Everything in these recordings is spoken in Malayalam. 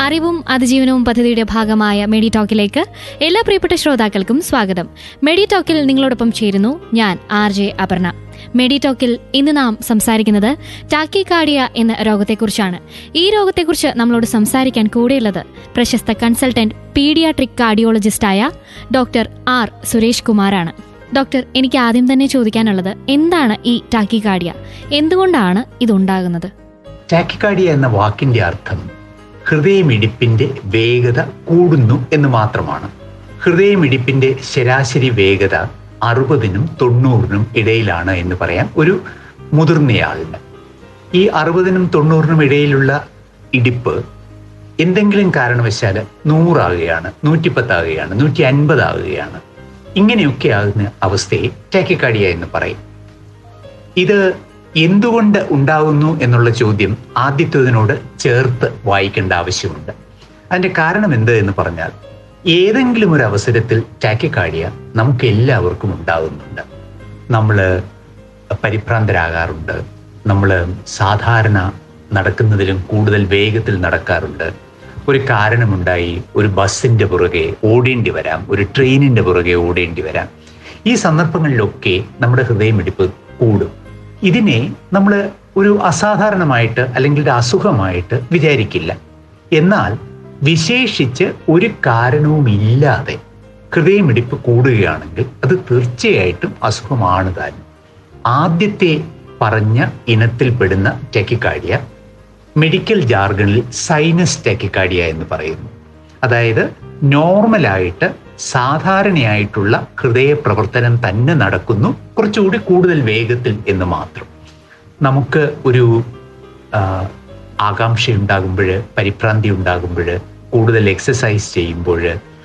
അറിവും അതിജീവനവും പദ്ധതിയുടെ ഭാഗമായ മെഡി ടോക്കിലേക്ക് എല്ലാ പ്രിയപ്പെട്ട ശ്രോതാക്കൾക്കും സ്വാഗതം മെഡി ടോക്കിൽ നിങ്ങളോടൊപ്പം ചേരുന്നു ഞാൻ ആർ ജെ അപർണ മെഡി ടോക്കിൽ ഇന്ന് നാം സംസാരിക്കുന്നത് ടാക്കിക്കാർഡിയ എന്ന രോഗത്തെക്കുറിച്ചാണ് ഈ രോഗത്തെക്കുറിച്ച് നമ്മളോട് സംസാരിക്കാൻ കൂടെയുള്ളത് പ്രശസ്ത കൺസൾട്ടന്റ് പീഡിയാട്രിക് കാർഡിയോളജിസ്റ്റായ ഡോക്ടർ ആർ സുരേഷ് കുമാറാണ് ഡോക്ടർ എനിക്ക് ആദ്യം തന്നെ ചോദിക്കാനുള്ളത് എന്താണ് ഈ ടാക്കിക്കാർഡിയ എന്തുകൊണ്ടാണ് ഇതുണ്ടാകുന്നത് ടാക്കിക്കാർഡിയ എന്ന വാക്കിന്റെ അർത്ഥം ഹൃദയമിടിപ്പിന്റെ വേഗത കൂടുന്നു എന്ന് മാത്രമാണ് ഹൃദയമിടിപ്പിന്റെ ശരാശരി വേഗത അറുപതിനും തൊണ്ണൂറിനും ഇടയിലാണ് എന്ന് പറയാം ഒരു മുതിർന്നയാളിന് ഈ അറുപതിനും തൊണ്ണൂറിനും ഇടയിലുള്ള ഇടിപ്പ് എന്തെങ്കിലും കാരണവശാൽ നൂറാകുകയാണ് നൂറ്റിപ്പത്താകുകയാണ് നൂറ്റി അൻപതാകുകയാണ് ഇങ്ങനെയൊക്കെ ആകുന്ന അവസ്ഥയെ ടാക്കിക്കാർഡിയ എന്ന് പറയും ഇത് എന്തുകൊണ്ട് ഉണ്ടാകുന്നു എന്നുള്ള ചോദ്യം ആദ്യത്തേതിനോട് ചേർത്ത് വായിക്കേണ്ട ആവശ്യമുണ്ട് അതിന്റെ കാരണം എന്ത് എന്ന് പറഞ്ഞാൽ ഏതെങ്കിലും ഒരു അവസരത്തിൽ ടാക്കിക്കാർഡിയ നമുക്ക് എല്ലാവർക്കും ഉണ്ടാകുന്നുണ്ട് നമ്മൾ പരിഭ്രാന്തരാകാറുണ്ട് നമ്മൾ സാധാരണ നടക്കുന്നതിലും കൂടുതൽ വേഗത്തിൽ നടക്കാറുണ്ട് ഒരു കാരണമുണ്ടായി ഒരു ബസ്സിന്റെ പുറകെ ഓടേണ്ടി വരാം ഒരു ട്രെയിനിന്റെ പുറകെ ഓടേണ്ടി വരാം ഈ സന്ദർഭങ്ങളിലൊക്കെ നമ്മുടെ ഹൃദയമിടിപ്പ് കൂടും ഇതിനെ നമ്മൾ ഒരു അസാധാരണമായിട്ട് അല്ലെങ്കിൽ ഒരു അസുഖമായിട്ട് വിചാരിക്കില്ല എന്നാൽ വിശേഷിച്ച് ഒരു കാരണവുമില്ലാതെ ഹൃദയമിടിപ്പ് കൂടുകയാണെങ്കിൽ അത് തീർച്ചയായിട്ടും അസുഖമാണ് താൻ ആദ്യത്തെ പറഞ്ഞ ഇനത്തിൽപ്പെടുന്ന ടെക്കിക്കാർഡിയ മെഡിക്കൽ ജാർഗണിൽ സൈനസ് ടെക്കിക്കാർഡിയ എന്ന് പറയുന്നു അതായത് നോർമലായിട്ട് സാധാരണയായിട്ടുള്ള ഹൃദയ പ്രവർത്തനം തന്നെ നടക്കുന്നു കുറച്ചുകൂടി കൂടുതൽ വേഗത്തിൽ എന്ന് മാത്രം നമുക്ക് ഒരു ആകാംക്ഷ ഉണ്ടാകുമ്പോൾ പരിഭ്രാന്തി ഉണ്ടാകുമ്പോൾ കൂടുതൽ എക്സസൈസ് ചെയ്യുമ്പോൾ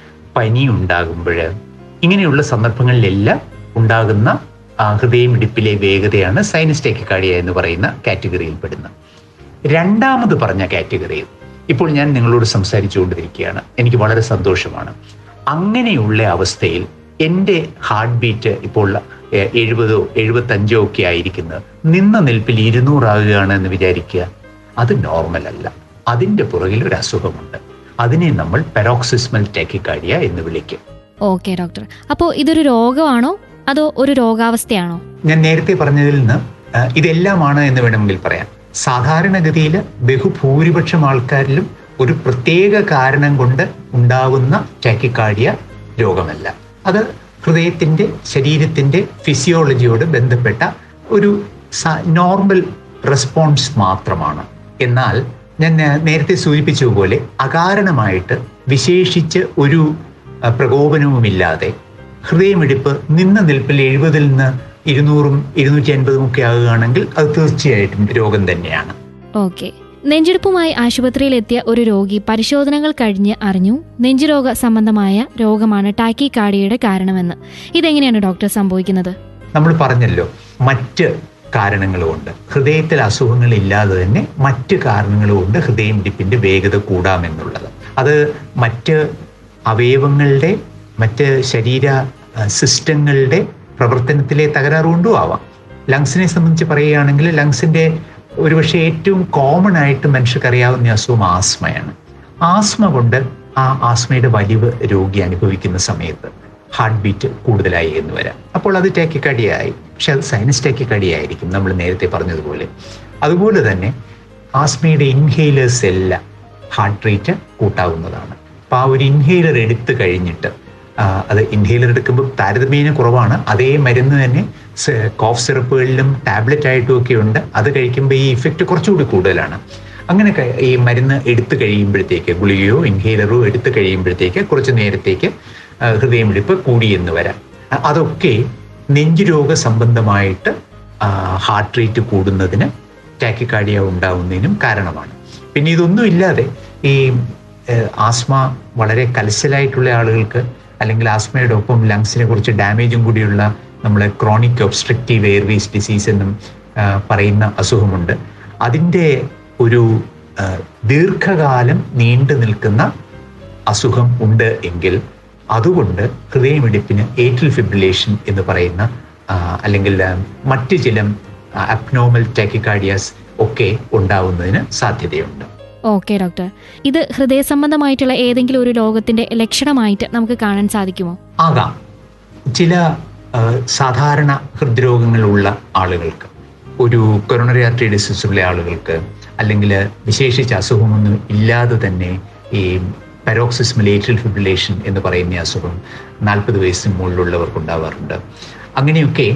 പനി ഉണ്ടാകുമ്പോൾ ഇങ്ങനെയുള്ള സന്ദർഭങ്ങളിലെല്ലാം ഉണ്ടാകുന്ന ഹൃദയമിടിപ്പിലെ വേഗതയാണ് സൈനസ് ടെക്കിക്കാർഡിയ എന്ന് പറയുന്ന കാറ്റഗറിയിൽ പെടുന്നത് രണ്ടാമത് പറഞ്ഞ കാറ്റഗറിയിൽ ഇപ്പോൾ ഞാൻ നിങ്ങളോട് സംസാരിച്ചുകൊണ്ടിരിക്കുകയാണ് എനിക്ക് വളരെ സന്തോഷമാണ് അങ്ങനെയുള്ള അവസ്ഥയിൽ എൻ്റെ ഹാർട്ട് ബീറ്റ് ഇപ്പോൾ എഴുപതോ എഴുപത്തഞ്ചോ ഒക്കെ ആയിരിക്കുന്നത് നിന്ന നിൽപ്പിൽ ഇരുന്നൂറാകുകയാണ് എന്ന് വിചാരിക്കുക അത് നോർമൽ അല്ല അതിൻ്റെ പുറകിൽ ഒരു അസുഖമുണ്ട് അതിനെ നമ്മൾ പെരോക്സിസ്മൽ ടെക്കിക്കാർഡിയ എന്ന് വിളിക്കും ഓക്കെ ഡോക്ടർ അപ്പോൾ ഇതൊരു രോഗമാണോ അതോ ഒരു രോഗാവസ്ഥയാണോ ഞാൻ നേരത്തെ പറഞ്ഞതിൽ നിന്ന് ഇതെല്ലാമാണ് എന്ന് വേണമെങ്കിൽ പറയാം സാധാരണഗതിയിൽ ബഹുഭൂരിപക്ഷം ആൾക്കാരിലും ഒരു പ്രത്യേക കാരണം കൊണ്ട് ഉണ്ടാകുന്ന ടാക്കിക്കാർഡിയ രോഗമല്ല അത് ഹൃദയത്തിന്റെ ശരീരത്തിന്റെ ഫിസിയോളജിയോട് ബന്ധപ്പെട്ട ഒരു നോർമൽ റെസ്പോൺസ് മാത്രമാണ് എന്നാൽ ഞാൻ നേരത്തെ സൂചിപ്പിച്ചതുപോലെ അകാരണമായിട്ട് വിശേഷിച്ച് ഒരു പ്രകോപനവുമില്ലാതെ ഹൃദയമിടിപ്പ് നിന്ന നിൽപ്പിൽ എഴുപതിൽ നിന്ന് ഇരുന്നൂറും ഇരുന്നൂറ്റി അൻപതും ഒക്കെ ആകുകയാണെങ്കിൽ അത് തീർച്ചയായിട്ടും രോഗം തന്നെയാണ് ഓക്കെ നെഞ്ചെടുപ്പുമായി ആശുപത്രിയിൽ എത്തിയ ഒരു രോഗി പരിശോധനകൾ കഴിഞ്ഞ് അറിഞ്ഞു നെഞ്ചുരോഗ സംബന്ധമായ രോഗമാണ് ടാക്കിക്കാർഡിയയുടെ കാരണമെന്ന് ഇതെങ്ങനെയാണ് ഡോക്ടർ സംഭവിക്കുന്നത് നമ്മൾ പറഞ്ഞല്ലോ മറ്റ് കാരണങ്ങളുമുണ്ട് ഹൃദയത്തിൽ അസുഖങ്ങൾ ഇല്ലാതെ തന്നെ മറ്റ് കാരണങ്ങളുകൊണ്ട് ഹൃദയമിടിപ്പിന്റെ വേഗത കൂടാമെന്നുള്ളത് അത് മറ്റ് അവയവങ്ങളുടെ മറ്റ് ശരീര സിസ്റ്റങ്ങളുടെ പ്രവർത്തനത്തിലെ തകരാറുകൊണ്ടും ആവാം ലങ്സിനെ സംബന്ധിച്ച് പറയുകയാണെങ്കിൽ ലങ്സിന്റെ ഒരുപക്ഷെ ഏറ്റവും കോമൺ ആയിട്ട് മനുഷ്യർക്ക് അറിയാവുന്ന അസുഖം ആസ്മയാണ് ആസ്മ കൊണ്ട് ആ ആസ്മയുടെ വലിവ് രോഗി അനുഭവിക്കുന്ന സമയത്ത് ഹാർട്ട് ബീറ്റ് കൂടുതലായി എന്ന് വരാം അപ്പോൾ അത് ടാക്കിക്കടിയായി പക്ഷെ അത് സൈനസ് ടാക്കിക്കടിയായിരിക്കും നമ്മൾ നേരത്തെ പറഞ്ഞതുപോലെ അതുപോലെ തന്നെ ആസ്മയുടെ ഇൻഹെയിലേഴ്സ് എല്ലാം ഹാർട്ട് റേറ്റ് കൂട്ടാവുന്നതാണ് അപ്പോൾ ആ ഒരു ഇൻഹെയിലർ എടുത്തു കഴിഞ്ഞിട്ട് അത് ഇൻഹെയിലർ എടുക്കുമ്പോൾ താരതമ്യേന കുറവാണ് അതേ മരുന്ന് തന്നെ കോഫ് സിറപ്പുകളിലും ടാബ്ലറ്റ് ആയിട്ടും ഒക്കെ ഉണ്ട് അത് കഴിക്കുമ്പോൾ ഈ ഇഫക്റ്റ് കുറച്ചുകൂടി കൂടുതലാണ് അങ്ങനെ ഈ മരുന്ന് എടുത്തു കഴിയുമ്പോഴത്തേക്ക് ഗുളികയോ ഇൻഹെയിലറോ എടുത്തു കഴിയുമ്പോഴത്തേക്ക് കുറച്ച് നേരത്തേക്ക് ഹൃദയമിടിപ്പ് കൂടിയെന്ന് വരാം അതൊക്കെ നെഞ്ചുരോഗ സംബന്ധമായിട്ട് ഹാർട്ട് റേറ്റ് കൂടുന്നതിന് ടാക്കിക്കാർഡിയ ഉണ്ടാവുന്നതിനും കാരണമാണ് പിന്നെ ഇതൊന്നും ഇല്ലാതെ ഈ ആസ്മ വളരെ കലശലായിട്ടുള്ള ആളുകൾക്ക് അല്ലെങ്കിൽ ആസ്മയുടെ ഒപ്പം ലങ്സിനെ കുറിച്ച് ഡാമേജും കൂടിയുള്ള നമ്മൾ ക്രോണിക് ഒബ്സ്ട്രക്റ്റീവ് എയർവേസ് ഡിസീസ് എന്നും പറയുന്ന അസുഖമുണ്ട് അതിൻ്റെ ഒരു ദീർഘകാലം നീണ്ടു നിൽക്കുന്ന അസുഖം ഉണ്ട് എങ്കിൽ അതുകൊണ്ട് ഹൃദയമിടിപ്പിന് ഏറ്റിൽ ഫിബ്രിലേഷൻ എന്ന് പറയുന്ന അല്ലെങ്കിൽ മറ്റ് ചില അബ്നോമൽ ടാക്കിക്കാർഡിയാസ് ഒക്കെ ഉണ്ടാവുന്നതിന് സാധ്യതയുണ്ട് ഓക്കെ ഡോക്ടർ ഇത് ഹൃദയ സംബന്ധമായിട്ടുള്ള ഏതെങ്കിലും ഒരു രോഗത്തിന്റെ ലക്ഷണമായിട്ട് നമുക്ക് കാണാൻ സാധിക്കുമോ ആകാം ചില ആ, സാധാരണ ഹൃദ്രോഗങ്ങളുള്ള ആളുകൾക്ക് ഒരു കൊറോണറി ആർട്ടറി ഡിസീസ് ഉള്ള ആളുകൾക്ക് അല്ലെങ്കിൽ വിശേഷിച്ച് അസുഖമൊന്നും ഇല്ലാതെ തന്നെ ഈ പെരോക്സിസ്മൽ ഏട്രിയൽ ഫിബ്രിലേഷൻ എന്ന് പറയുന്ന അസുഖം നാൽപ്പത് വയസ്സിന് മുകളിലുള്ളവർക്ക് ഉണ്ടാവാറുണ്ട് അങ്ങനെയൊക്കെ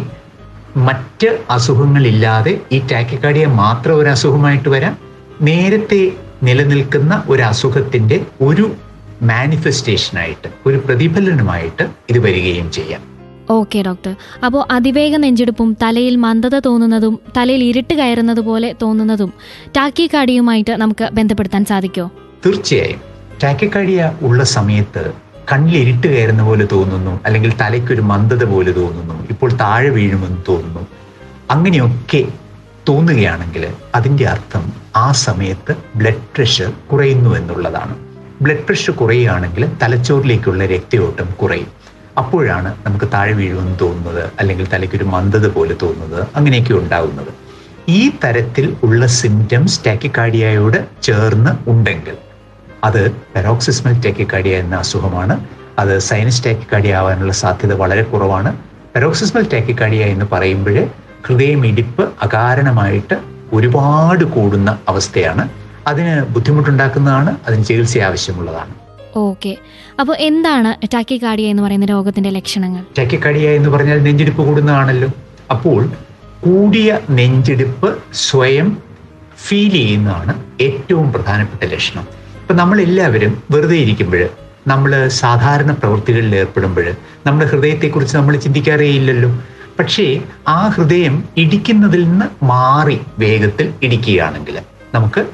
മറ്റ് അസുഖങ്ങളില്ലാതെ ഈ ടാക്കിക്കാർഡിയ മാത്രം ഒരു അസുഖമായിട്ട് വരാം നേരത്തെ നിലനിൽക്കുന്ന ഒരു അസുഖത്തിന്റെ ഒരു മാനിഫെസ്റ്റേഷനായിട്ട് ഒരു പ്രതിഫലനമായിട്ട് ഇത് വരികയും ചെയ്യാം ഓക്കെ ഡോക്ടർ അപ്പോൾ അതിവേഗ നെഞ്ചെടുപ്പും തലയിൽ മന്ദത തോന്നുന്നതും തലയിൽ ഇരുട്ട് കയറുന്നത് പോലെ തോന്നുന്നതും ടാക്കിക്കാടിയുമായിട്ട് നമുക്ക് ബന്ധപ്പെടുത്താൻ സാധിക്കുമോ തീർച്ചയായും ടാക്കിക്കാർഡിയ ഉള്ള സമയത്ത് കണ്ണിൽ ഇരുട്ട് കയറുന്ന പോലെ തോന്നുന്നു അല്ലെങ്കിൽ തലയ്ക്കൊരു മന്ദത പോലെ തോന്നുന്നു ഇപ്പോൾ താഴെ വീഴുമെന്ന് തോന്നുന്നു അങ്ങനെയൊക്കെ തോന്നുകയാണെങ്കിൽ അതിൻ്റെ അർത്ഥം ആ സമയത്ത് ബ്ലഡ് പ്രഷർ കുറയുന്നു എന്നുള്ളതാണ് ബ്ലഡ് പ്രഷർ കുറയുകയാണെങ്കിൽ തലച്ചോറിലേക്കുള്ള രക്തയോട്ടം കുറയും അപ്പോഴാണ് നമുക്ക് താഴെ വീഴുമെന്ന് തോന്നുന്നത് അല്ലെങ്കിൽ തലയ്ക്കൊരു മന്ദത പോലെ തോന്നുന്നത് അങ്ങനെയൊക്കെ ഉണ്ടാകുന്നത് ഈ തരത്തിൽ ഉള്ള സിംറ്റംസ് ടാക്കിക്കാർഡിയയോട് ചേർന്ന് ഉണ്ടെങ്കിൽ അത് പെരോക്സിസ്മൽ ടാക്കിക്കാർഡിയ എന്ന അസുഖമാണ് അത് സൈനസ് ടാക്കിക്കാർഡിയ ആവാനുള്ള സാധ്യത വളരെ കുറവാണ് പെരോക്സിസ്മൽ ടാക്കിക്കാർഡിയ എന്ന് പറയുമ്പോൾ ഹൃദയമിടിപ്പ് അകാരണമായിട്ട് ഒരുപാട് കൂടുന്ന അവസ്ഥയാണ് അതിന് ബുദ്ധിമുട്ടുണ്ടാക്കുന്നതാണ് അതിന് ചികിത്സ ആവശ്യമുള്ളതാണ് ഓക്കെ അപ്പോൾ എന്താണ് ടാക്കിക്കാടിയ എന്ന് പറയുന്ന രോഗത്തിന്റെ ലക്ഷണങ്ങൾ ടാക്കിക്കാർഡിയ എന്ന് പറഞ്ഞാൽ നെഞ്ചിടിപ്പ് കൂടുന്നതാണല്ലോ അപ്പോൾ കൂടിയ നെഞ്ചിടിപ്പ് സ്വയം ഫീൽ ചെയ്യുന്നതാണ് ഏറ്റവും പ്രധാനപ്പെട്ട ലക്ഷണം ഇപ്പൊ നമ്മൾ എല്ലാവരും വെറുതെ ഇരിക്കുമ്പോൾ നമ്മൾ സാധാരണ പ്രവൃത്തികളിൽ ഏർപ്പെടുമ്പോൾ നമ്മുടെ ഹൃദയത്തെക്കുറിച്ച് നമ്മൾ ചിന്തിക്കാറേ ഇല്ലല്ലോ പക്ഷേ ആ ഹൃദയം ഇടിക്കുന്നതിൽ നിന്ന് മാറി വേഗത്തിൽ ഇടിക്കുകയാണെങ്കിൽ നമുക്ക്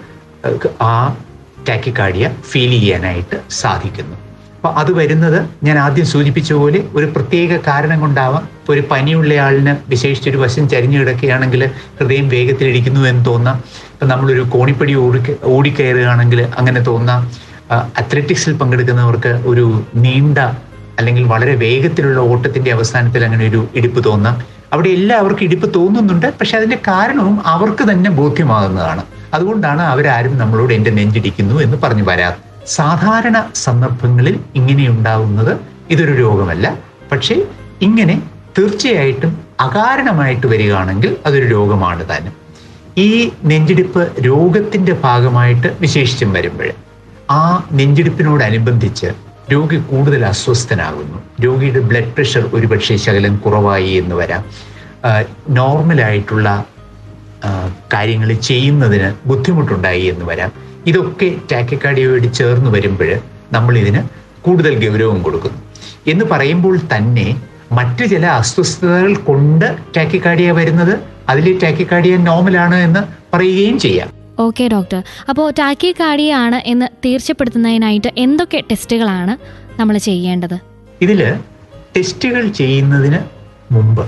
ആ ടാക്കിക്കാർഡിയ ഫീൽ ചെയ്യാനായിട്ട് സാധിക്കുന്നു അപ്പൊ അത് വരുന്നത് ഞാൻ ആദ്യം സൂചിപ്പിച്ച പോലെ ഒരു പ്രത്യേക കാരണം കൊണ്ടാവാം ഇപ്പൊ ഒരു പനിയുള്ള ആളിന് വിശേഷിച്ചൊരു വശം ചരിഞ്ഞു കിടക്കുകയാണെങ്കിൽ ഹൃദയം വേഗത്തിൽ ഇടിക്കുന്നു എന്ന് തോന്നാം ഇപ്പൊ നമ്മളൊരു കോണിപ്പടി ഓടി ഓടിക്കയറുകയാണെങ്കിൽ അങ്ങനെ തോന്നാം അത്ലറ്റിക്സിൽ പങ്കെടുക്കുന്നവർക്ക് ഒരു നീണ്ട അല്ലെങ്കിൽ വളരെ വേഗത്തിലുള്ള ഓട്ടത്തിന്റെ അവസാനത്തിൽ അങ്ങനെ ഒരു ഇടിപ്പ് തോന്നാം അവിടെ എല്ലാവർക്കും ഇടിപ്പ് തോന്നുന്നുണ്ട് പക്ഷെ അതിന്റെ കാരണവും അവർക്ക് തന്നെ ബോധ്യമാകുന്നതാണ് അതുകൊണ്ടാണ് അവരാരും നമ്മളോട് എന്റെ നെഞ്ചിടിക്കുന്നു എന്ന് പറഞ്ഞു വരാറ് സാധാരണ സന്ദർഭങ്ങളിൽ ഇങ്ങനെ ഉണ്ടാവുന്നത് ഇതൊരു രോഗമല്ല പക്ഷേ ഇങ്ങനെ തീർച്ചയായിട്ടും അകാരണമായിട്ട് വരികയാണെങ്കിൽ അതൊരു രോഗമാണ് താനും ഈ നെഞ്ചിടിപ്പ് രോഗത്തിന്റെ ഭാഗമായിട്ട് വിശേഷിച്ചും വരുമ്പോൾ ആ നെഞ്ചിടിപ്പിനോടനുബന്ധിച്ച് രോഗി കൂടുതൽ അസ്വസ്ഥനാകുന്നു രോഗിയുടെ ബ്ലഡ് പ്രഷർ ഒരുപക്ഷെ ശകലം കുറവായി എന്ന് വരാം നോർമലായിട്ടുള്ള കാര്യങ്ങൾ ചെയ്യുന്നതിന് ബുദ്ധിമുട്ടുണ്ടായി എന്ന് വരാം ഇതൊക്കെ ടാക്കിക്കാർഡിയോയോട് ചേർന്ന് വരുമ്പോൾ നമ്മൾ ഇതിന് കൂടുതൽ ഗൗരവം കൊടുക്കുന്നു എന്ന് പറയുമ്പോൾ തന്നെ മറ്റു ചില അസ്വസ്ഥതകൾ കൊണ്ട് ടാക്കിക്കാർഡിയ വരുന്നത് അതിൽ ടാക്കിക്കാർഡിയ നോർമലാണ് എന്ന് പറയുകയും ചെയ്യാം ഓക്കെ ഡോക്ടർ അപ്പോൾ ടാക്കിക്കാർഡിയ ആണ് എന്ന് തീർച്ചപ്പെടുത്തുന്നതിനായിട്ട് എന്തൊക്കെ ടെസ്റ്റുകളാണ് നമ്മൾ ചെയ്യേണ്ടത് ഇതിൽ ടെസ്റ്റുകൾ ചെയ്യുന്നതിന് മുമ്പ്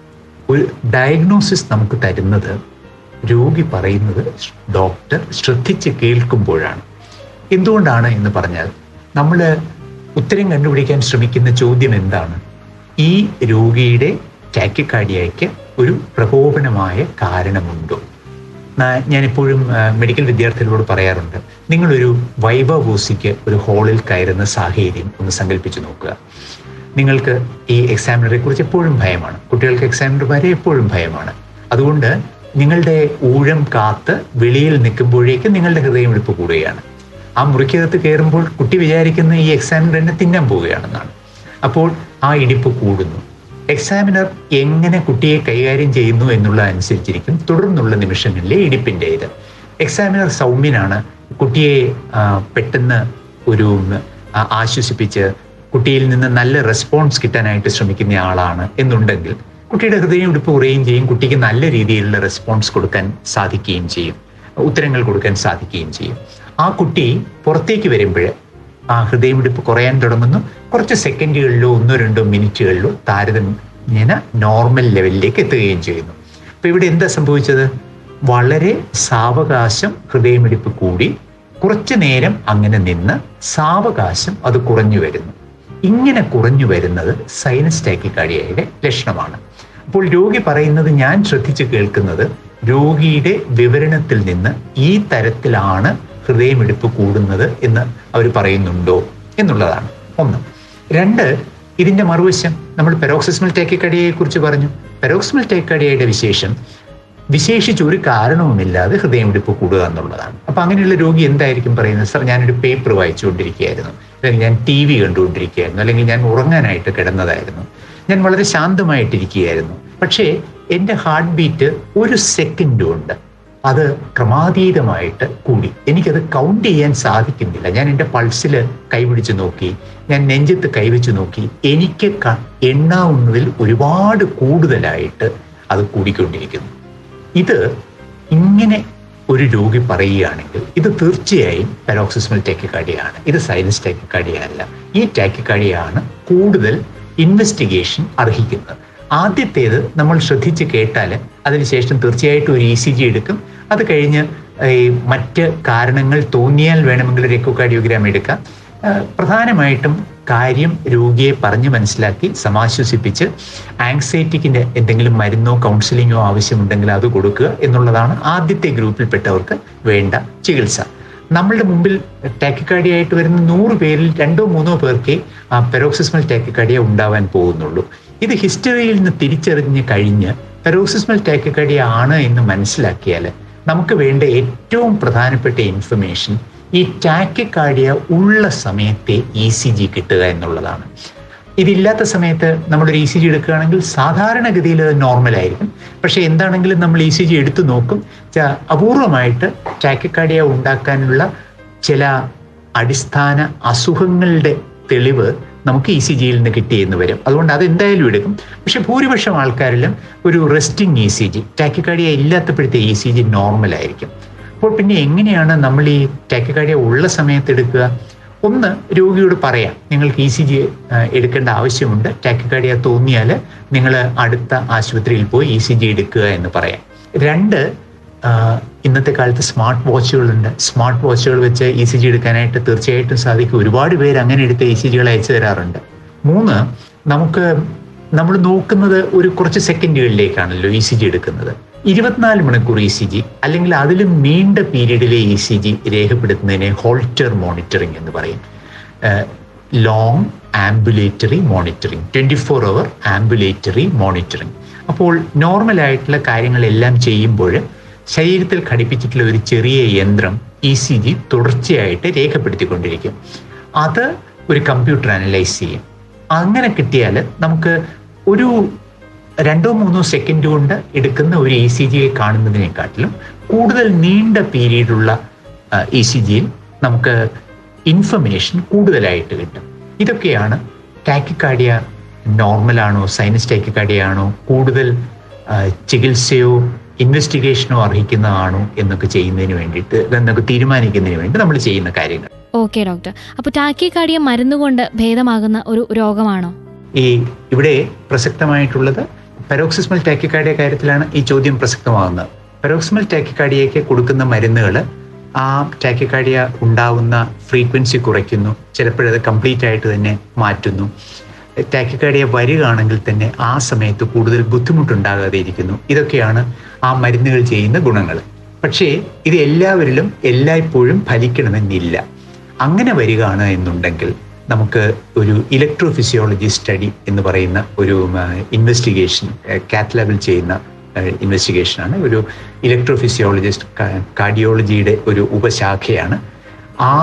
ഒരു ഡയഗ്നോസിസ് നമുക്ക് തരുന്നത് രോഗി പറയുന്നത് ഡോക്ടർ ശ്രദ്ധിച്ച് കേൾക്കുമ്പോഴാണ് എന്തുകൊണ്ടാണ് എന്ന് പറഞ്ഞാൽ നമ്മൾ ഉത്തരം കണ്ടുപിടിക്കാൻ ശ്രമിക്കുന്ന ചോദ്യം എന്താണ് ഈ രോഗിയുടെ ടാക്കിക്കാർഡിയയ്ക്ക് ഒരു പ്രകോപനമായ കാരണമുണ്ടോ ഞാനെപ്പോഴും മെഡിക്കൽ വിദ്യാർത്ഥികളോട് പറയാറുണ്ട് നിങ്ങളൊരു വൈഭവൂസിക്ക് ഒരു ഹാളിൽ കയറുന്ന സാഹചര്യം ഒന്ന് സങ്കല്പിച്ച് നോക്കുക നിങ്ങൾക്ക് ഈ എക്സാമിനറെ കുറിച്ച് എപ്പോഴും ഭയമാണ് കുട്ടികൾക്ക് എക്സാമിനർമാരെ എപ്പോഴും ഭയമാണ് അതുകൊണ്ട് നിങ്ങളുടെ ഊഴം കാത്ത് വെളിയിൽ നിൽക്കുമ്പോഴേക്ക് നിങ്ങളുടെ ഹൃദയമിടിപ്പ് കൂടുകയാണ് ആ മുറിക്കകത്ത് കയറുമ്പോൾ കുട്ടി വിചാരിക്കുന്ന ഈ എക്സാമിനർ എന്നെ തിന്നാൻ പോവുകയാണെന്നാണ് അപ്പോൾ ആ ഇടിപ്പ് കൂടുന്നു എക്സാമിനർ എങ്ങനെ കുട്ടിയെ കൈകാര്യം ചെയ്യുന്നു എന്നുള്ളതനുസരിച്ചിരിക്കും തുടർന്നുള്ള നിമിഷങ്ങളിലെ ഇടിപ്പിൻ്റെ ഇത് എക്സാമിനർ സൗമ്യനാണ് കുട്ടിയെ പെട്ടെന്ന് ഒരു ആശ്വസിപ്പിച്ച് കുട്ടിയിൽ നിന്ന് നല്ല റെസ്പോൺസ് കിട്ടാനായിട്ട് ശ്രമിക്കുന്ന ആളാണ് എന്നുണ്ടെങ്കിൽ കുട്ടിയുടെ ഹൃദയം ഇടിപ്പ് കുറയുകയും ചെയ്യും കുട്ടിക്ക് നല്ല രീതിയിലുള്ള റെസ്പോൺസ് കൊടുക്കാൻ സാധിക്കുകയും ചെയ്യും ഉത്തരങ്ങൾ കൊടുക്കാൻ സാധിക്കുകയും ചെയ്യും ആ കുട്ടി പുറത്തേക്ക് വരുമ്പോൾ ആ ഹൃദയമിടിപ്പ് കുറയാൻ തുടങ്ങുന്നു കുറച്ച് സെക്കൻഡുകളിലോ ഒന്നോ രണ്ടോ മിനിറ്റുകളിലോ താരതമ്യേന നോർമൽ ലെവലിലേക്ക് എത്തുകയും ചെയ്യുന്നു അപ്പൊ ഇവിടെ എന്താ സംഭവിച്ചത് വളരെ സാവകാശം ഹൃദയമിടിപ്പ് കൂടി കുറച്ചു നേരം അങ്ങനെ നിന്ന് സാവകാശം അത് കുറഞ്ഞു വരുന്നു ഇങ്ങനെ കുറഞ്ഞു വരുന്നത് സൈനസ് ടാക്കിക്കാർഡിയയുടെ ലക്ഷണമാണ് അപ്പോൾ രോഗി പറയുന്നത് ഞാൻ ശ്രദ്ധിച്ച് കേൾക്കുന്നത് രോഗിയുടെ വിവരണത്തിൽ നിന്ന് ഈ തരത്തിലാണ് ഹൃദയമിടിപ്പ് കൂടുന്നത് എന്ന് അവർ പറയുന്നുണ്ടോ എന്നുള്ളതാണ് ഒന്ന് രണ്ട് ഇതിന്റെ മറുവശം നമ്മൾ പെരോക്സിസ്മൽ ടേക്കിക്കടിയെ കുറിച്ച് പറഞ്ഞു പെരോക്സിമൽ ടേക്കിക്കടിയുടെ വിശേഷം വിശേഷിച്ച് ഒരു കാരണവുമില്ലാതെ ഹൃദയമിടിപ്പ് കൂടുക എന്നുള്ളതാണ് അപ്പൊ അങ്ങനെയുള്ള രോഗി എന്തായിരിക്കും പറയുന്നത് സർ ഞാനൊരു പേപ്പർ വായിച്ചുകൊണ്ടിരിക്കുകയായിരുന്നു അല്ലെങ്കിൽ ഞാൻ ടി വി കണ്ടുകൊണ്ടിരിക്കുകയായിരുന്നു അല്ലെങ്കിൽ ഞാൻ ഉറങ്ങാനായിട്ട് കിടന്നതായിരുന്നു ഞാൻ വളരെ ശാന്തമായിട്ടിരിക്കുകയായിരുന്നു പക്ഷേ എൻ്റെ ഹാർട്ട് ബീറ്റ് ഒരു സെക്കൻഡ് കൊണ്ട് അത് ക്രമാതീതമായിട്ട് കൂടി എനിക്കത് കൗണ്ട് ചെയ്യാൻ സാധിക്കുന്നില്ല ഞാൻ എൻ്റെ പൾസിൽ കൈപിടിച്ച് നോക്കി ഞാൻ നെഞ്ചത്ത് കൈവച്ച് നോക്കി എനിക്ക് എണ്ണാവുന്നതിൽ ഒരുപാട് കൂടുതലായിട്ട് അത് കൂടിക്കൊണ്ടിരിക്കുന്നു ഇത് ഇങ്ങനെ ഒരു രോഗി പറയുകയാണെങ്കിൽ ഇത് തീർച്ചയായും പെരോക്സിസ്മൽ ടാക്കിക്കാർഡിയാണ് ഇത് സൈലൻസ് ടാക്കിക്കാർഡിയല്ല ഈ ടാക്കിക്കാർഡിയാണ് കൂടുതൽ ഇൻവെസ്റ്റിഗേഷൻ അർഹിക്കുന്നത് ആദ്യത്തേത് നമ്മൾ ശ്രദ്ധിച്ച് കേട്ടാൽ അതിനുശേഷം തീർച്ചയായിട്ടും ഒരു ഇ സി ജി എടുക്കും അത് കഴിഞ്ഞ് ഈ മറ്റ് കാരണങ്ങൾ തോന്നിയാൽ വേണമെങ്കിൽ ഒരു എക്കോകാർഡിയോഗ്രാം എടുക്കാം പ്രധാനമായിട്ടും കാര്യം രോഗിയെ പറഞ്ഞ് മനസ്സിലാക്കി സമാശ്വസിപ്പിച്ച് ആങ്സൈറ്റിക്കിൻ്റെ എന്തെങ്കിലും മരുന്നോ കൗൺസിലിങ്ങോ ആവശ്യമുണ്ടെങ്കിൽ അത് കൊടുക്കുക എന്നുള്ളതാണ് ആദ്യത്തെ ഗ്രൂപ്പിൽപ്പെട്ടവർക്ക് വേണ്ട ചികിത്സ നമ്മളുടെ മുമ്പിൽ ടാക്കിക്കാർഡിയ ആയിട്ട് വരുന്ന നൂറ് പേരിൽ രണ്ടോ മൂന്നോ പേർക്കേ ആ പെരോക്സിസ്മൽ ടാക്കിക്കാർഡിയ ഉണ്ടാവാൻ പോകുന്നുള്ളൂ ഇത് ഹിസ്റ്ററിയിൽ നിന്ന് തിരിച്ചറിഞ്ഞ് കഴിഞ്ഞ് പെരോക്സിസ്മൽ ടാക്കിക്കാർഡിയ ആണ് എന്ന് മനസ്സിലാക്കിയാൽ നമുക്ക് വേണ്ട ഏറ്റവും പ്രധാനപ്പെട്ട ഇൻഫർമേഷൻ ഈ ടാക്കിക്കാർഡിയ ഉള്ള സമയത്തെ ഇ സി ജി കിട്ടുക എന്നുള്ളതാണ് ഇതില്ലാത്ത സമയത്ത് നമ്മളൊരു ഇ സി ജി എടുക്കുകയാണെങ്കിൽ സാധാരണഗതിയിൽ അത് നോർമൽ ആയിരിക്കും പക്ഷെ എന്താണെങ്കിലും നമ്മൾ ഇ സി ജി എടുത്തു നോക്കും അപൂർവമായിട്ട് ടാക്കിക്കാർഡിയ ഉണ്ടാക്കാനുള്ള ചില അടിസ്ഥാന അസുഖങ്ങളുടെ തെളിവ് നമുക്ക് ഇ സി ജിയിൽ നിന്ന് കിട്ടിയെന്ന് വരും അതുകൊണ്ട് അത് എന്തായാലും എടുക്കും പക്ഷെ ഭൂരിപക്ഷം ആൾക്കാരിലും ഒരു resting E C G tachycardia ഇല്ലാത്തപ്പോഴത്തെ ഇ സി ജി നോർമൽ ആയിരിക്കും അപ്പോൾ പിന്നെ എങ്ങനെയാണ് നമ്മൾ ഈ ടാക്കിക്കാർഡിയ ഉള്ള സമയത്ത് എടുക്കുക ഒന്ന് രോഗിയോട് പറയാം നിങ്ങൾക്ക് ഇ സി ജി എടുക്കേണ്ട ആവശ്യമുണ്ട് ടാക്കിക്കാർഡിയ തോന്നിയാൽ നിങ്ങൾ അടുത്ത ആശുപത്രിയിൽ പോയി ഇ സി ജി എടുക്കുക എന്ന് പറയാം രണ്ട് ഇന്നത്തെ കാലത്ത് സ്മാർട്ട് വാച്ചുകളുണ്ട് സ്മാർട്ട് വാച്ചുകൾ വെച്ച് ഇ സി ജി എടുക്കാനായിട്ട് തീർച്ചയായിട്ടും സാധിക്കും ഒരുപാട് പേര് അങ്ങനെ എടുത്ത ഇ സി ജികൾ അയച്ചു തരാറുണ്ട് മൂന്ന് നമുക്ക് നമ്മൾ നോക്കുന്നത് ഒരു കുറച്ച് സെക്കൻഡുകളിലേക്കാണല്ലോ ഇ സി ജി എടുക്കുന്നത് ഇരുപത്തിനാല് മണിക്കൂർ ഇ സി ജി അല്ലെങ്കിൽ അതിലും നീണ്ട പീരീഡിലെ ഇ സി ജി രേഖപ്പെടുത്തുന്നതിനെ ഹോൾട്ടർ മോണിറ്ററിംഗ് എന്ന് പറയും long ambulatory monitoring twenty four hour ambulatory monitoring അപ്പോൾ നോർമൽ ആയിട്ടുള്ള കാര്യങ്ങളെല്ലാം ചെയ്യുമ്പോൾ ശരീരത്തിൽ ഘടിപ്പിച്ചിട്ടുള്ള ഒരു ചെറിയ യന്ത്രം ഇ സി ജി തുടർച്ചയായിട്ട് രേഖപ്പെടുത്തിക്കൊണ്ടിരിക്കും അത് ഒരു കമ്പ്യൂട്ടർ അനലൈസ് ചെയ്യും അങ്ങനെ കിട്ടിയാൽ നമുക്ക് ഒരു രണ്ടോ മൂന്നോ സെക്കൻഡ് കൊണ്ട് എടുക്കുന്ന ഒരു ഇ സി ജിയെ കാണുന്നതിനെക്കാട്ടിലും കൂടുതൽ നീണ്ട പീരീഡുള്ള ഇ സി ജിയിൽ നമുക്ക് ഇൻഫർമേഷൻ കൂടുതലായിട്ട് കിട്ടും ഇതൊക്കെയാണ് ടാക്കിക്കാർഡിയ നോർമലാണോ സൈനസ് ടാക്കിക്കാർഡിയ ആണോ കൂടുതൽ ചികിത്സയോ ഇൻവെസ്റ്റിഗേഷനോ അർഹിക്കുന്നതാണോ എന്നൊക്കെ ചെയ്യുന്നതിന് വേണ്ടിയിട്ട് എന്നൊക്കെ തീരുമാനിക്കുന്നതിന് വേണ്ടി നമ്മൾ ചെയ്യുന്ന കാര്യങ്ങൾ ഓക്കെ ഡോക്ടർ അപ്പോൾ ടാക്കിക്കാർഡിയ മരുന്നുകൊണ്ട് ഭേദമാകുന്ന ഒരു രോഗമാണോ ഈ ഇവിടെ പ്രസക്തമായിട്ടുള്ളത് പെരോക്സിസ്മൽ ടാക്കിക്കാർഡിയ കാര്യത്തിലാണ് ഈ ചോദ്യം പ്രസക്തമാകുന്നത് പെരോക്സിമൽ ടാക്കിക്കാർഡിയയ്ക്ക് കൊടുക്കുന്ന മരുന്നുകൾ ആ ടാക്കിക്കാർഡിയ ഉണ്ടാവുന്ന ഫ്രീക്വൻസി കുറയ്ക്കുന്നു ചിലപ്പോഴത് കംപ്ലീറ്റ് ആയിട്ട് തന്നെ മാറ്റുന്നു ടാക്കിക്കാർഡിയ വരികയാണെങ്കിൽ തന്നെ ആ സമയത്ത് കൂടുതൽ ബുദ്ധിമുട്ടുണ്ടാകാതെ ഇരിക്കുന്നു ഇതൊക്കെയാണ് ആ മരുന്നുകൾ ചെയ്യുന്ന ഗുണങ്ങൾ പക്ഷേ ഇത് എല്ലാവരിലും എല്ലായ്പ്പോഴും ഫലിക്കണമെന്നില്ല അങ്ങനെ വരികയാണ് എന്നുണ്ടെങ്കിൽ നമുക്ക് ഒരു ഇലക്ട്രോഫിസിയോളജി സ്റ്റഡി എന്ന് പറയുന്ന ഒരു ഇൻവെസ്റ്റിഗേഷൻ കാത്ത് ലെവൽ ചെയ്യുന്ന ഇൻവെസ്റ്റിഗേഷനാണ് ഒരു ഇലക്ട്രോഫിസിയോളജിസ്റ്റ് കാർഡിയോളജിയുടെ ഒരു ഉപശാഖയാണ് ആ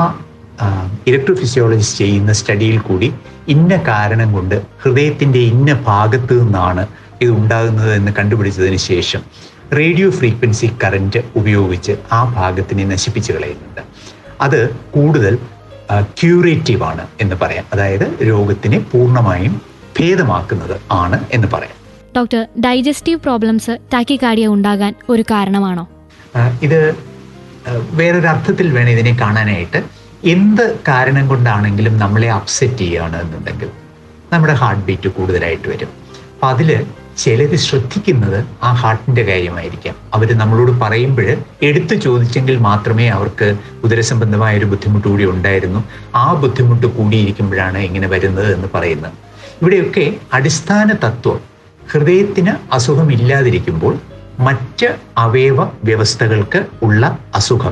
ഇലക്ട്രോഫിസിയോളജിസ്റ്റ് ചെയ്യുന്ന സ്റ്റഡിയിൽ കൂടി ഇന്ന കാരണം കൊണ്ട് ഹൃദയത്തിൻ്റെ ഇന്ന ഭാഗത്തു നിന്നാണ് ഇത് ഉണ്ടാകുന്നത് എന്ന് കണ്ടുപിടിച്ചതിന് ശേഷം റേഡിയോ ഫ്രീക്വൻസി കറന്റ് ഉപയോഗിച്ച് ആ ഭാഗത്തിനെ നശിപ്പിച്ചു കളയുന്നുണ്ട് അത് കൂടുതൽ ക്യൂറേറ്റീവ് ആണ് എന്ന് പറയാം അതായത് രോഗത്തിനെ പൂർണ്ണമായും ഭേദമാക്കുന്നത് ആണ് എന്ന് പറയാം ഡോക്ടർ ഡൈജസ്റ്റീവ് പ്രോബ്ലംസ് ടാക്കിക്കാർഡിയ ഉണ്ടാകാൻ ഒരു കാരണമാണോ ഇത് വേറൊരു അർത്ഥത്തിൽ വേണം ഇതിനെ കാണാനായിട്ട് എന്ത് കാരണം കൊണ്ടാണെങ്കിലും നമ്മളെ അപ്സെറ്റ് ചെയ്യുകയാണ് എന്നുണ്ടെങ്കിൽ നമ്മുടെ ഹാർട്ട് ബീറ്റ് കൂടുതലായിട്ട് വരും അപ്പം അതിൽ ചിലർ ശ്രദ്ധിക്കുന്നത് ആ ഹാർട്ടിൻ്റെ കാര്യമായിരിക്കാം അവർ നമ്മളോട് പറയുമ്പോൾ എടുത്തു ചോദിച്ചെങ്കിൽ മാത്രമേ അവർക്ക് ഉദരസംബന്ധമായ ഒരു ബുദ്ധിമുട്ട് കൂടി ഉണ്ടായിരുന്നു ആ ബുദ്ധിമുട്ട് കൂടിയിരിക്കുമ്പോഴാണ് ഇങ്ങനെ വരുന്നത് എന്ന് പറയുന്നത് ഇവിടെയൊക്കെ അടിസ്ഥാന തത്വം ഹൃദയത്തിന് അസുഖമില്ലാതിരിക്കുമ്പോൾ മറ്റ് അവയവ വ്യവസ്ഥകൾക്ക് ഉള്ള അസുഖം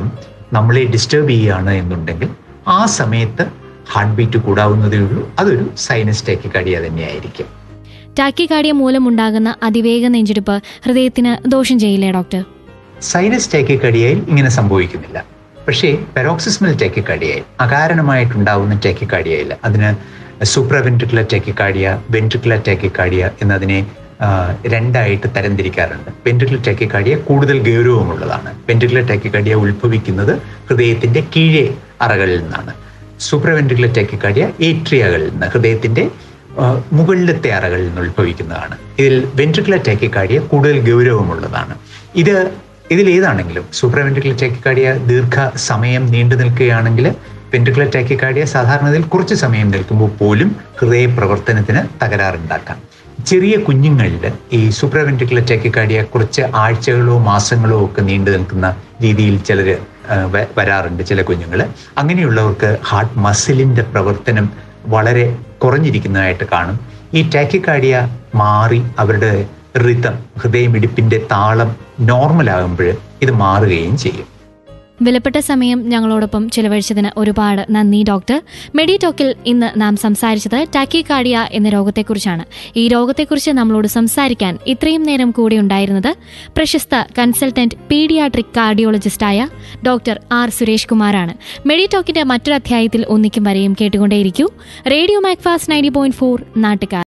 നമ്മളെ ഡിസ്റ്റർബ് ചെയ്യുകയാണ് എന്നുണ്ടെങ്കിൽ ആ സമയത്ത് ഹാർട്ട് ബീറ്റ് കൂടാവുന്നതേ ഉള്ളൂ അതൊരു സൈനസ് ടാക്കിക്കാർഡിയ തന്നെയായിരിക്കും ടാക്കിക്കാർഡിയ മൂലമുണ്ടാകുന്ന അതിവേഗ നെഞ്ചിടിപ്പ് ഹൃദയത്തിന് ദോഷം ചെയ്യില്ലേ ഡോക്ടർ സൈനസ് ടാക്കിക്കാർഡിയയിൽ ഇങ്ങനെ സംഭവിക്കുന്നില്ല പക്ഷേ പെരോക്സിസ്മൽ ടാക്കിക്കാർഡിയയിൽ അകാരണമായിട്ടുണ്ടാവുന്ന ടാക്കിക്കാർഡിയയിൽ അതിന് സൂപ്രവെൻട്രിക്കുലർ ടാക്കിക്കാർഡിയ വെൻട്രിക്കുലർ ടാക്കിക്കാർഡിയ എന്നതിനെ ആ, രണ്ടായിട്ട് തരംതിരിക്കാറുണ്ട് വെൻട്രിക്കുലർ ടാക്കിക്കാർഡിയ കൂടുതൽ ഗൗരവമുള്ളതാണ് വെൻട്രിക്കുലർ ടാക്കിക്കാർഡിയ ഉത്ഭവിക്കുന്നത് ഹൃദയത്തിന്റെ കീഴേ അറകളിൽ നിന്നാണ് സൂപ്രവെൻട്രിക്കുലർ ടാക്കിക്കാർഡിയ ഏട്രിയകളിൽ നിന്ന് ഹൃദയത്തിന്റെ ആ, മുകളിലത്തെ അറകളിൽ നിന്ന് ഉത്ഭവിക്കുന്നതാണ് ഇതിൽ വെൻട്രിക്കുലർ ടാക്കിക്കാർഡിയ കൂടുതൽ ഗൗരവമുള്ളതാണ് ഇത് ഇതിൽ ഏതാണെങ്കിലും സൂപ്രവെൻട്രിക്കുലർ ടാക്കിക്കാർഡിയ ദീർഘ സമയം നീണ്ടു നിൽക്കുകയാണെങ്കിൽ വെൻട്രിക്കുലർ ടാക്കിക്കാർഡിയ സാധാരണയിൽ കുറച്ച് സമയം നിൽക്കുമ്പോൾ പോലും ഹൃദയ പ്രവർത്തനത്തിന് തകരാറുണ്ടാക്കാം ചെറിയ കുഞ്ഞുങ്ങളിൽ ഈ സൂപ്രവെൻട്രിക്കുലർ ടാക്കിക്കാർഡിയ കുറച്ച് ആഴ്ചകളോ മാസങ്ങളോ ഒക്കെ നീണ്ടു നിൽക്കുന്ന രീതിയിൽ ചിലർ വരാറുണ്ട് ചില കുഞ്ഞുങ്ങൾ അങ്ങനെയുള്ളവർക്ക് ഹാർട്ട് മസിലിന്റെ പ്രവർത്തനം വളരെ കുറഞ്ഞിരിക്കുന്നതായിട്ട് കാണും ഈ ടാക്കിക്കാർഡിയ മാറി അവരുടെ റിതം ഹൃദയമിടിപ്പിന്റെ താളം നോർമൽ ആകുമ്പോൾ ഇത് മാറുകയും ചെയ്യും വിലപ്പെട്ട സമയം ഞങ്ങളോടൊപ്പം ചിലവഴിച്ചതിന് ഒരുപാട് നന്ദി ഡോക്ടർ മെഡി ടോക്കിൽ ഇന്ന് നാം സംസാരിച്ചത് ടാക്കിക്കാർഡിയ എന്ന രോഗത്തെക്കുറിച്ചാണ് ഈ രോഗത്തെക്കുറിച്ച് നമ്മളോട് സംസാരിക്കാൻ ഇത്രയും നേരം കൂടെ ഉണ്ടായിരുന്നത് പ്രശസ്ത കൺസൾട്ടന്റ് പീഡിയാട്രിക് കാർഡിയോളജിസ്റ്റായ ഡോക്ടർ ആർ സുരേഷ് കുമാറാണ് മെഡി ടോക്കിന്റെ മറ്റൊരു അധ്യായത്തിൽ ഒന്നിക്കും വരെയും കേട്ടുകൊണ്ടേയിരിക്കൂ radio Macfast ninety point four നാട്ടുകാർ